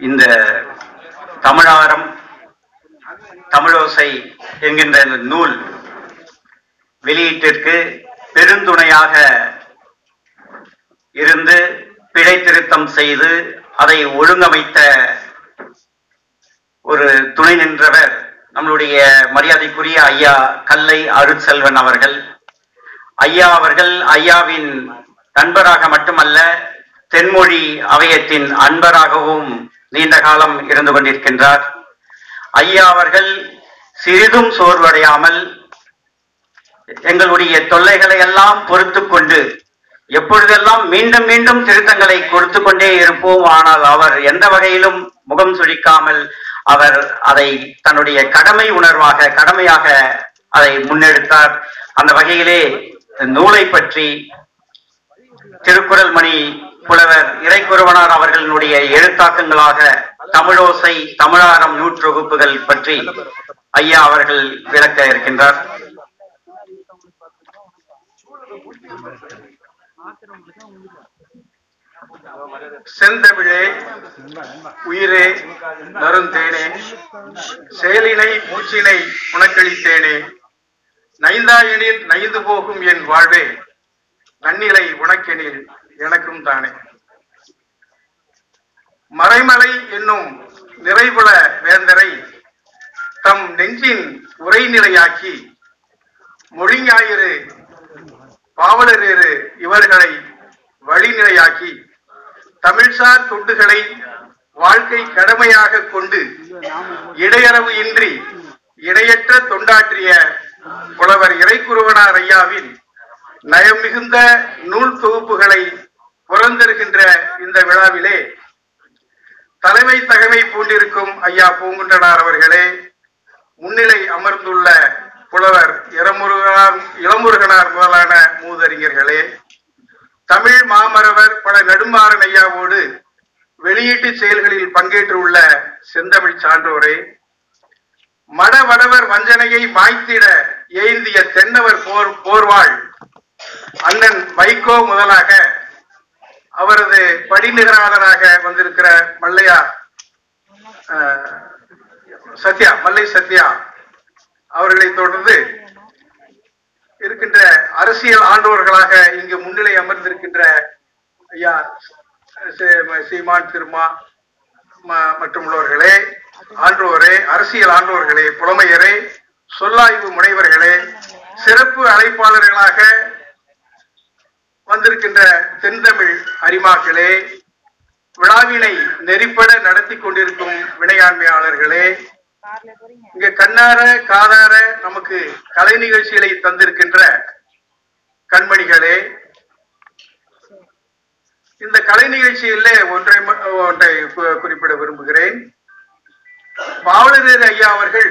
இந்த தமிழாரம் தமிழோசை என்கின்ற இந்த நூல் வெளியீட்டிற்கு பெருந்துணையாக இருந்து பிழை திருத்தம் செய்து அதை ஒழுங்கமைத்த ஒரு துணை நின்றவர் நம்மளுடைய மரியாதைக்குரிய ஐயா கல்லை அருட்செல்வன் அவர்கள் ஐயா அவர்கள் ஐயாவின் நண்பராக மட்டுமல்ல தென்மொழி அவையத்தின் அன்பராகவும் நீண்ட காலம் இருந்து கொண்டிருக்கின்றார் ஐயா அவர்கள் சிறிதும் சோர்வடையாமல் எங்களுடைய தொல்லைகளை எல்லாம் பொறுத்து கொண்டு எப்பொழுதெல்லாம் மீண்டும் மீண்டும் திருத்தங்களை கொடுத்து கொண்டே இருப்போம் ஆனால் அவர் எந்த வகையிலும் முகம் சுழிக்காமல் அவர் அதை தன்னுடைய கடமை உணர்வாக கடமையாக அதை முன்னெடுத்தார் அந்த வகையிலே நூலை பற்றி திருக்குறள் மணி புலவர் இறைக்குருவனார் அவர்களினுடைய எழுத்தாக்கங்களாக தமிழோசை தமிழாரம் நூற்றொகுப்புகள் பற்றி ஐயா அவர்கள் விளக்க இருக்கின்றார் செந்தமிழே உயிரே நருந்தேனே செயலினை மூச்சினை உனக்களித்தேனே நைந்தாயெனில் நைந்து போகும் என் வாழ்வே நன்னிலை உனக்கெனில் எனக்கும் தானே மறைமலை என்னும் நிறைவுல வேந்தரை தம் நெஞ்சின் உரைநிலையாக்கி மொழிஞாயிறு பாவலரேறு இவர்களை வழிநிலையாக்கி தமிழ்சார் தொண்டுகளை வாழ்க்கை கடமையாக கொண்டு இடையறவு இன்றி இடையற்ற தொண்டாற்றிய புலவர் இறைக்குருவனார் ஐயாவின் நயம் மிகுந்த நூல் தொகுப்புகளை புறந்தருகின்ற இந்த விழாவிலே தலைமை தகமை பூண்டிருக்கும் ஐயா பூங்குன்றனார் அவர்களே முன்னிலை அமர்ந்துள்ள புலவர் இளமுருகனார் இளமுருகனார் முதலான மூதறிஞர்களே தமிழ் மாமரவர் பல நெடுமாறன் ஐயாவோடு வெளியீட்டு செயல்களில் பங்கேற்றுள்ள செந்தமிழ் சான்றோரே மடவடவர் வஞ்சனையை மாய்த்திட ஏந்திய தென்னவர் போர் போர்வாள் அண்ணன் வைகோ முதலாக அவரது படிநிகராளராக வந்திருக்கிற மல்லையா அஹ், சத்யா மல்லை சத்யா அவர்களை தொடர்ந்து இருக்கின்ற அரசியல் ஆண்டோர்களாக இங்கு முன்னிலை அமர்ந்திருக்கின்ற ஐயா சே- சீமான் திருமா ம- மற்றும் உள்ளவர்களே ஆன்றோரே அரசியல் ஆண்டோர்களே புலமையரே சொல்லாய்வு முனைவர்களே சிறப்பு அழைப்பாளர்களாக வந்திருக்கின்ற தென்தமிழ் அரிமாக்களே விழாவினை நெறிப்பட நடத்தி கொண்டிருக்கும் வினையாண்மையாளர்களே இங்க கண்ணார காதார நமக்கு கலை நிகழ்ச்சிகளை தந்திருக்கின்ற கண்மணிகளே இந்த கலை நிகழ்ச்சியில ஒன்றை ம- ஒன்றை கு- குறிப்பிட விரும்புகிறேன் பாவலரேறு ஐயா அவர்கள்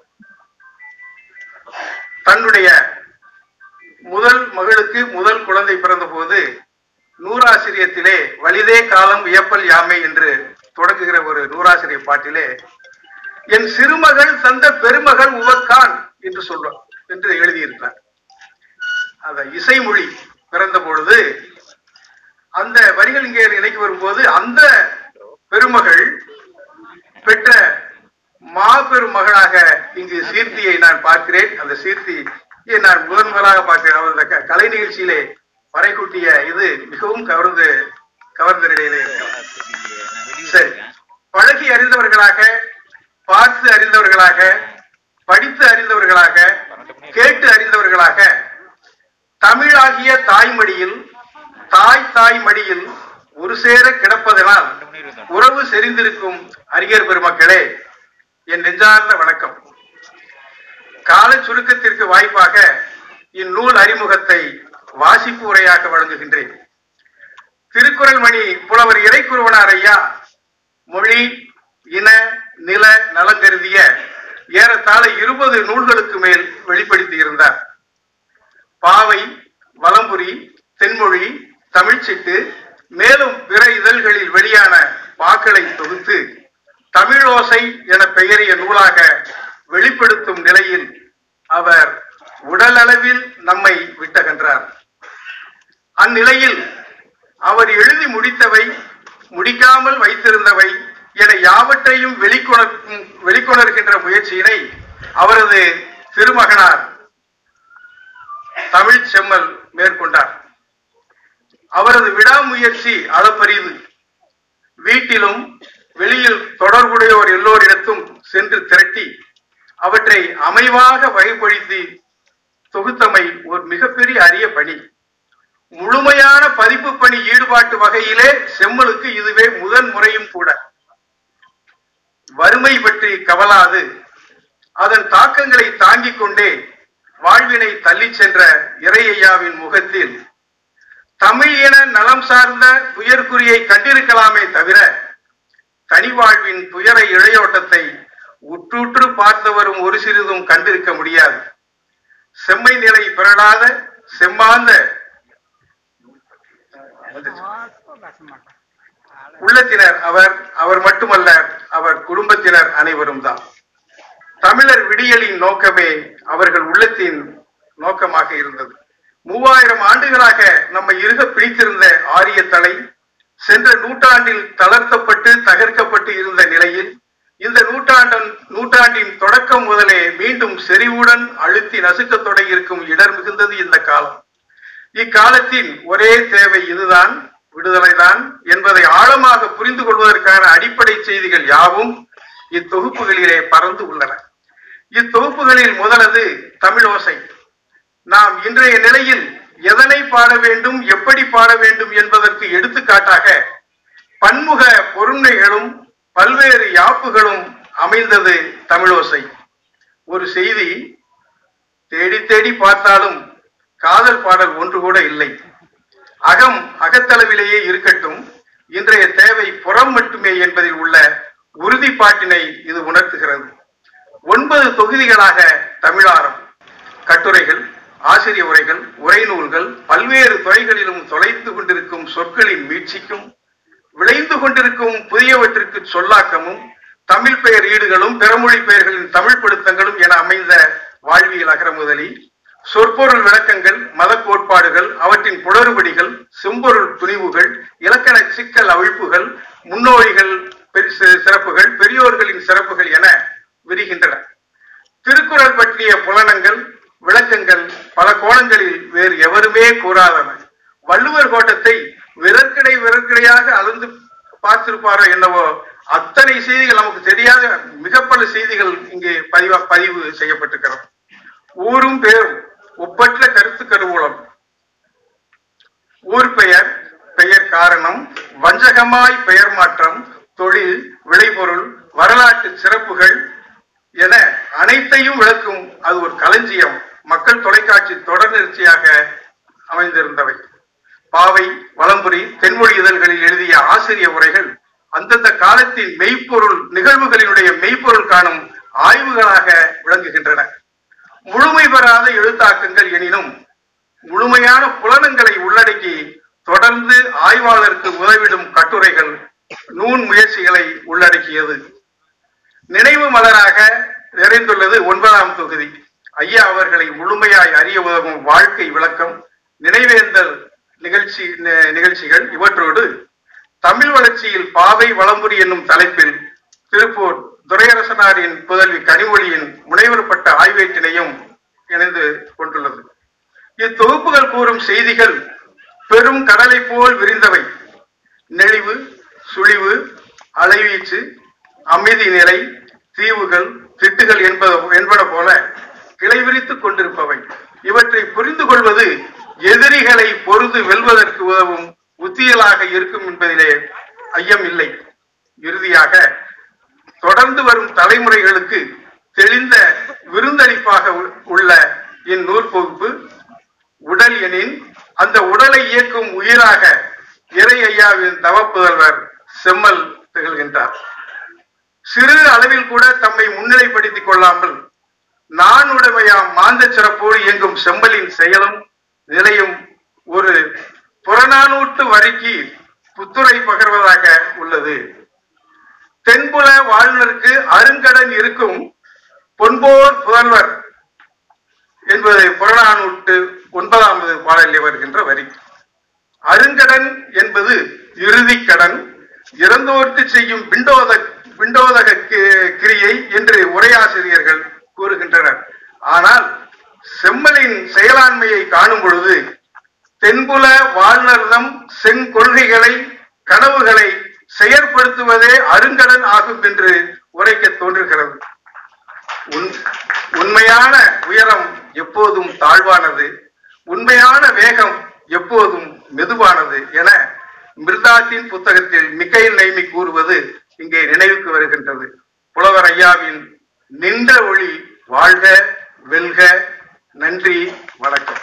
தன்னுடைய முதல் மகளுக்கு முதல் குழந்தை பிறந்த போது நூறாசிரியத்திலே வலிதே காலம் வியப்பல் யாமை என்று தொடங்குகிற ஒரு நூறாசிரிய பாட்டிலே என் சிறுமகள் தந்த பெருமகள் உவக்கான் என்று சொல்வார் என்று எழுதியிருக்கிறார் அந்த இசைமொழி பிறந்த பொழுது அந்த வரிகள் இங்கே நினைக்கு வரும்போது அந்த பெருமகள் பெற்ற மாபெரும் மகளாக இங்கு சீர்த்தியை நான் பார்க்கிறேன் அந்த சீர்த்தியை நான் முதன் முதலாக பார்க்கிறேன் அவர் அந்த க- கலை நிகழ்ச்சியிலே வரைகூட்டிய இது மிகவும் கவர்ந்து கவர்ந்த நிலையிலே இருக்கிறார் சரி பழகி அறிந்தவர்களாக பார்த்து அறிந்தவர்களாக படித்து அறிந்தவர்களாக கேட்டு அறிந்தவர்களாக தமிழாகிய தாய்மடியில் தாய் தாய் மடியில் ஒரு சேர கிடப்பதனால் உறவு செறிந்திருக்கும் அறிஞர் பெருமக்களே என் நெஞ்சார்ந்த வணக்கம் கால சுருக்கத்திற்கு வாய்ப்பாக இந்நூல் அறிமுகத்தை வாசிப்பு உரையாக வழங்குகின்றேன் திருக்குறள் மணி புலவர் இறைக்குருவனார் ஐயா மொழி இன நில நலம் கருதிய ஏறத்தாழ இருபது நூல்களுக்கு மேல் வெளிப்படுத்தி இருந்தார் பாவை வலம்புரி தென்மொழி தமிழ்ச்சிட்டு மேலும் பிற இதழ்களில் வெளியான பாக்களை தொகுத்து தமிழோசை என பெயரிய நூலாக வெளிப்படுத்தும் நிலையில் அவர் உடலளவில் நம்மை விட்டகன்றார் அந்நிலையில் அவர் எழுதி முடித்தவை முடிக்காமல் வைத்திருந்தவை என பலவற்றையும் வெளிக்கொணர்க்கும் வெளிக்கொணர்கின்ற முயற்சியினை அவரது திருமகனார் தமிழ் செம்மல் மேற்கொண்டார் அவரது விடாமுயற்சி அளப்பரிது வீட்டிலும் வெளியில் தொடர்புடையோர் எல்லோரிடத்தும் சென்று திரட்டி அவற்றை அமைவாக வகைப்படுத்தி தொகுத்தமை ஒரு மிகப்பெரிய அரிய பணி முழுமையான பதிப்பு பணி ஈடுபாட்டு வகையிலே செம்மலுக்கு இதுவே முதன் முறையும் கூட வறுமை பற்றி கவலாது அதன் தாக்கங்களை தாங்கிக் கொண்டே வாழ்வினை தள்ளிச் சென்ற இறையையாவின் முகத்தில் தமிழ் இன நலம் சார்ந்த துயர்குறியை கண்டிருக்கலாமே தவிர தனி வாழ்வின் துயர இழையோட்டத்தை உற்றுற்று பார்த்தவரும் ஒரு சிறிதும் கண்டிருக்க முடியாது செம்மை நிலை பிறழாத செம்மாந்த உள்ளத்தினர் அவர் அவர் மட்டுமல்ல அவர் குடும்பத்தினர் அனைவரும் தான் தமிழர் விடியலின் நோக்கமே அவர்கள் உள்ளத்தின் நோக்கமாக இருந்தது மூவாயிரம் ஆண்டுகளாக நம்மை இருக பிடித்திருந்த ஆரிய தலை சென்ற நூற்றாண்டில் தளர்த்தப்பட்டு தகர்க்கப்பட்டு இருந்த நிலையில் இந்த நூற்றாண்டன் நூற்றாண்டின் தொடக்கம் முதலே மீண்டும் செறிவுடன் அழுத்தி நசுக்கத் தொடங்கியிருக்கும் இடர் மிகுந்தது இந்த காலம் இக்காலத்தின் ஒரே தேவை இதுதான் விடுதலைதான் என்பதை ஆழமாக புரிந்து கொள்வதற்கான அடிப்படை செய்திகள் யாவும் இத்தொகுப்புகளிலே பறந்து உள்ளன இத்தொகுப்புகளில் முதலது தமிழ் ஓசை நாம் இன்றைய நிலையில் எதனை பாட வேண்டும் எப்படி பாட வேண்டும் என்பதற்கு எடுத்துக்காட்டாக பன்முக பொருண்மைகளும் பல்வேறு யாப்புகளும் அமைந்தது தமிழோசை ஒரு செய்தி தேடி தேடி பார்த்தாலும் காதல் பாடல் ஒன்று கூட இல்லை அகம் அகத்தளவிலேயே இருக்கட்டும் இன்றைய தேவை புறம் மட்டுமே என்பதில் உள்ள உறுதிப்பாட்டினை இது உணர்த்துகிறது ஒன்பது தொகுதிகளாக தமிழாரம் கட்டுரைகள் ஆசிரிய உரைகள் உரைநூல்கள் பல்வேறு துறைகளிலும் தொலைத்து கொண்டிருக்கும் சொற்களின் மீட்சிக்கும் விளைந்து கொண்டிருக்கும் புதியவற்றிற்கு சொல்லாக்கமும் தமிழ் பெயர் ஈடுகளும் பிறமொழி பெயர்களின் தமிழ் படுத்தங்களும் என அமைந்த வாழ்வியல் அகரமுதலி சொற்பொருள் விளக்கங்கள் மத கோட்பாடுகள் அவற்றின் குளறுபடிகள் செம்பொருள் துணிவுகள் இலக்கண சிக்கல் அவிழ்ப்புகள் முன்னோடிகள் பெரி- சி- சிறப்புகள் பெரியோர்களின் சிறப்புகள் என விரிகின்றன திருக்குறள் பற்றிய புலனங்கள் விளக்கங்கள் பல கோணங்களில் வேறு எவருமே கூறாதன வள்ளுவர் கோட்டத்தை விரற்கடை விரற்கடையாக அளந்து பார்த்திருப்பாரோ என்னவோ அத்தனை செய்திகள் நமக்கு தெரியாத மிக பல செய்திகள் இங்கே பதிவா பதிவு செய்யப்பட்டிருக்கிறது ஊரும் பேரும் ஒப்பற்ற கருத்து கருவூலம் ஊர் பெயர் பெயர் காரணம் வஞ்சகமாய் பெயர் மாற்றம் தொழில் விளைபொருள் வரலாற்று சிறப்புகள் என அனைத்தையும் விளக்கும் அது ஒரு களஞ்சியம் மக்கள் தொலைக்காட்சி தொடர் நிகழ்ச்சியாக அமைந்திருந்தவை பாவை வலம்புரி தென்மொழி இதழ்களில் எழுதிய ஆசிரிய உரைகள் அந்தந்த காலத்தின் மெய்ப்பொருள் நிகழ்வுகளினுடைய மெய்ப்பொருள் காணும் ஆய்வுகளாக விளங்குகின்றன முழுமை பெறாத எழுத்தாக்கங்கள் எனினும் முழுமையான புலனங்களை உள்ளடக்கி தொடர்ந்து ஆய்வாளருக்கு உதவிடும் கட்டுரைகள் நூன் முயற்சிகளை உள்ளடக்கியது நினைவு மலராக நிறைந்துள்ளது ஒன்பதாம் தொகுதி ஐயா அவர்களை முழுமையாய் அறிய உதவும் வாழ்க்கை விளக்கம் நினைவேந்தல் நிகழ்ச்சி நி- நிகழ்ச்சிகள் இவற்றோடு தமிழ் வளர்ச்சியில் பாவை வளம்புரி என்னும் தலைப்பில் திருப்பூர் துரையரசனாரின் புதல்வி கனிமொழியின் முனைவர் பட்ட ஆய்வேட்டினையும் இணைந்து கொண்டுள்ளது இத்தொகுப்புகள் கூறும் செய்திகள் பெரும் கடலை போல் விரிந்தவை நெளிவு சுழிவு அலைவீச்சு அமைதி நிலை தீவுகள் திட்டுகள் என்பது என்பன போல கிளை விரித்துக் கொண்டிருப்பவை இவற்றை புரிந்து கொள்வது எதிரிகளை பொருது வெல்வதற்கு உதவும் உத்தியலாக இருக்கும் என்பதிலே ஐயம் இல்லை இறுதியாக தொடர்ந்து வரும் தலைமுறைகளுக்கு தெளிந்த விருந்தளிப்பாக உ- உள்ள இந்நூற்பொகுப்பு உடல் எனின் அந்த உடலை இயக்கும் உயிராக இறை ஐயாவின் தவப்புதல்வர் செம்மல் திகழ்கின்றார் சிறு அளவில் கூட தம்மை முன்னிலைப்படுத்திக் கொள்ளாமல் நான் உடைமையாம் மாந்த சிறப்போடு இயங்கும் செம்மலின் செயலும் நிலையும் ஒரு புறநானூட்டு வரிக்கு புத்துரை பகர்வதாக உள்ளது தென்புல வாழ்நருக்கு அருங்கடன் இருக்கும் பொன்போர் புதல்வர் என்பது புறநானூட்டு ஒன்பதாவது பாடலில் வருகின்ற வரி அருங்கடன் என்பது இறுதிக் கடன் இறந்தோர்க்கு செய்யும் விண்டோத பிண்டோதக கி- கிரியை என்று உரையாசிரியர்கள் கூறுகின்றனர் ஆனால் செம்மலின் செயலாண்மையை காணும் பொழுது தென்புல வாழ்நர்தம் செங்கொள்கைகளை கனவுகளை செயற்படுத்துவதே அருங்கடன் ஆகும் என்று உரைக்க தோன்றுகிறது உண்- உண்மையான உயரம் எப்போதும் தாழ்வானது உண்மையான வேகம் எப்போதும் மெதுவானது என மிர்தாத்தின் புத்தகத்தில் மிக்கைல் நைமி கூறுவது இங்கே நினைவுக்கு வருகின்றது புலவர் ஐயாவின் நின்ற ஒளி வாழ்க வெல்க நன்றி வணக்கம்